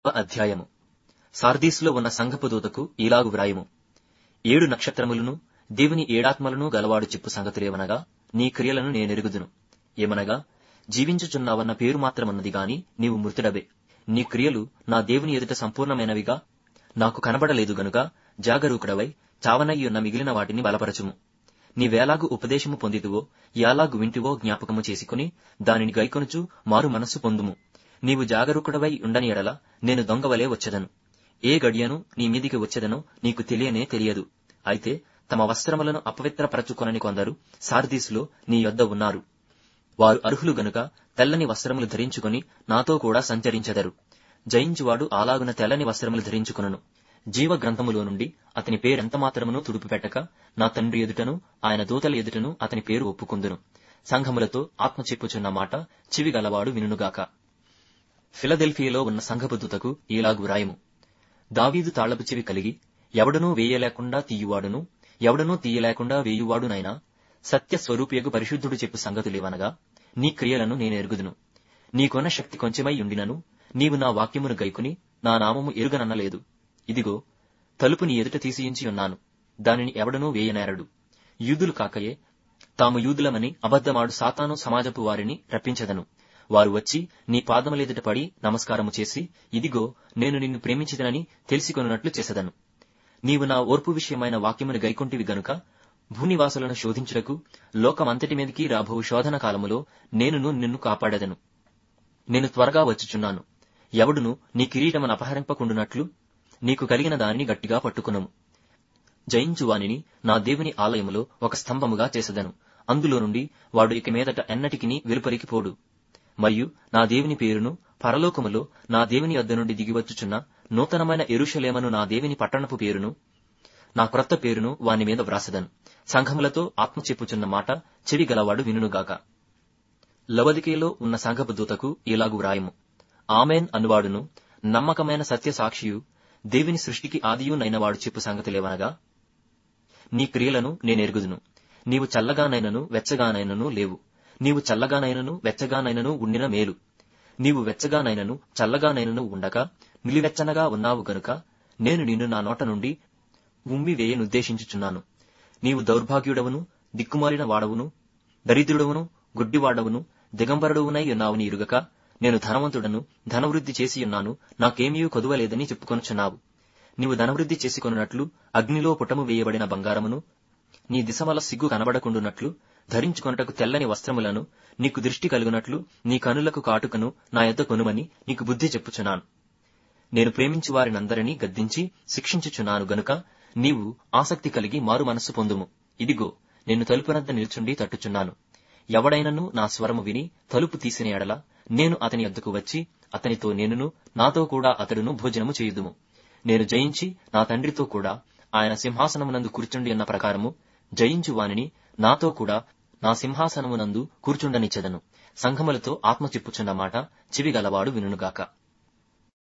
అధ్యాయము సార్దీసులో ఉన్న సంఘపు దూతకు ఈలాగు వ్రాయము ఏడు నక్షత్రములను దేవుని ఏడాత్మలను గలవాడు చెప్పు సంగతులేవనగా నీ క్రియలను నేనెరుగుదును ఏమనగా జీవించుచున్నావన్న పేరు మాత్రమన్నది గాని నీవు మృతుడవే నీ క్రియలు నా దేవుని ఎదుట సంపూర్ణమైనవిగా నాకు కనబడలేదు గనుక జాగరూకుడవై చావనయ్యున్న మిగిలిన వాటిని బలపరచుము నీవేలాగు ఉపదేశము పొందితువో యాలాగు వింటివో జ్ఞాపకము చేసుకుని దానిని గైకొనుచు మారు మనస్సు పొందుము నీవు జాగరూకుడవై ఉండని ఎడల నేను దొంగవలే వచ్చెదను ఏ గడియను నీ మీదికి వచ్చెదనో నీకు తెలియనే తెలియదు అయితే తమ వస్త్రములను అపవిత్రపరచుకొనని కొందరు సార్దీసులో నీ యొద్ద ఉన్నారు వారు అర్హులు గనుక తెల్లని వస్త్రములు ధరించుకొని నాతో కూడా సంచరించెదరు జయించువాడు అలాగున తెల్లని వస్త్రములు ధరించుకొనను జీవ గ్రంథములో నుండి అతని పేరెంత మాత్రమును తుడిపిపెట్టక నా తండ్రి ఎదుటను ఆయన దూతల ఎదుటను అతని పేరు ఒప్పుకుందును సంఘములతో ఆత్మ చెప్పుచున్న మాట చెవి గలవాడు వినుగాక ఫిలదెల్ఫియాలో ఉన్న సంఘపు దూతకు ఈలాగు వ్రాయము దావీదు తాళపు చెవి కలిగి ఎవడనూ వేయలేకుండా తీయువాడును ఎవడనూ తీయలేకుండా వేయువాడునైనా సత్య స్వరూపియగు పరిశుద్ధుడు చెప్పు సంగతులేవనగా నీ క్రియలను నేనెరుగుదును నీకొన్న శక్తి కొంచెమై ఉండినను నీవు నా వాక్యమును గైకుని నా నామము ఎరుగననలేదు ఇదిగో తలుపు నీ ఎదుట తీసియించి ఉన్నాను దానిని ఎవడనూ వేయనేరడు యూదులు కాకయే తాము యూదులమని అబద్ధమాడు సాతాను సమాజపు వారిని రప్పించదను వారు వచ్చి నీ పాదములెదుట పడి నమస్కారము చేసి ఇదిగో నేను నిన్ను ప్రేమించదనని తెలిసికొనున్నట్లు చేసెదను నీవు నా ఓర్పు విషయమైన వాక్యమును గైకొంటివి గనుక భూనివాసులను శోధించుటకు లోకమంతటి మీదకి రాబో శోధన కాలములో నేనును నిన్ను కాపాడదను నేను త్వరగా వచ్చుచున్నాను ఎవడును నీ కిరీటమును అపహరింపకుండునట్లు నీకు కలిగిన దానిని గట్టిగా పట్టుకునము జయించువానిని నా దేవుని ఆలయములో ఒక స్తంభముగా చేసెదను అందులో నుండి వాడు ఇక మీదట ఎన్నటికిని వెలుపరికి పోడు మరియు నా దేవుని పేరును పరలోకములో నా దేవుని వద్ద నుండి దిగివచ్చుచున్న నూతనమైన ఎరుషలేమను నా దేవుని పట్టణపు పేరును నా క్రొత్త పేరును వాని మీద వ్రాసెదను సంఘములతో ఆత్మ చెప్పుచున్న మాట చెవి గలవాడు వినుగాక లవదికేలో ఉన్న సంఘపు దూతకు ఇలాగు వ్రాయము ఆమెన్ అనువాడును నమ్మకమైన సత్య సాక్షియు దేవుని సృష్టికి ఆదియునైనవాడు చెప్పు సంగతులేవనగా నీ క్రియలను నేనెరుగుదును నీవు చల్లగానైనను వెచ్చగానైనను లేవు నీవు చల్లగానైనను వెచ్చగానైనను ఉండిన మేలు నీవు వెచ్చగానైనను చల్లగానైనను ఉండక నిలివెచ్చనగా ఉన్నావు గనుక నేను నిన్ను నా నోట నుండి ఉమ్మి వేయనుద్దేశించుచున్నాను నీవు దౌర్భాగ్యుడవును దిక్కుమాలిన వాడవును దరిద్రుడవును గుడ్డివాడవును దిగంబరుడువునై ఉన్నావు నీ ఇరుగక నేను ధనవంతుడను ధనవృద్ధి చేసి ఉన్నాను నాకేమీ కొదువలేదని చెప్పుకొనుచున్నావు నీవు ధనవృద్ధి చేసుకొనున్నట్లు అగ్నిలో పుటము వేయబడిన బంగారమును నీ దిశమల సిగ్గు కనబడకుండునట్లు ధరించుకొనుటకు తెల్లని వస్త్రములను నీకు దృష్టి కలుగునట్లు నీ కనులకు కాటుకను నా యొద్ద కొనుమని నీకు బుద్ధి చెప్పుచున్నాను నేను ప్రేమించి వారినందరినీ గద్దించి శిక్షించుచున్నాను గనుక నీవు ఆసక్తి కలిగి మారు మనస్సు పొందుము ఇదిగో నేను తలుపునంత నిల్చుండి తట్టుచున్నాను ఎవడైనను నా స్వరము విని తలుపు తీసిన ఎడల నేను అతని వద్దకు వచ్చి అతనితో నేనును నాతో కూడా అతడును భోజనము చేయుదుము నేను జయించి నా తండ్రితో కూడా ఆయన సింహాసనమునందు కూర్చుండి అన్న ప్రకారము జయించు వానిని నాతో కూడా నా సింహాసనమునందు కూర్చుండనిచ్చెదను సంఘములతో ఆత్మ చెప్పుచున్న మాట చెవి గలవాడు వినుగాక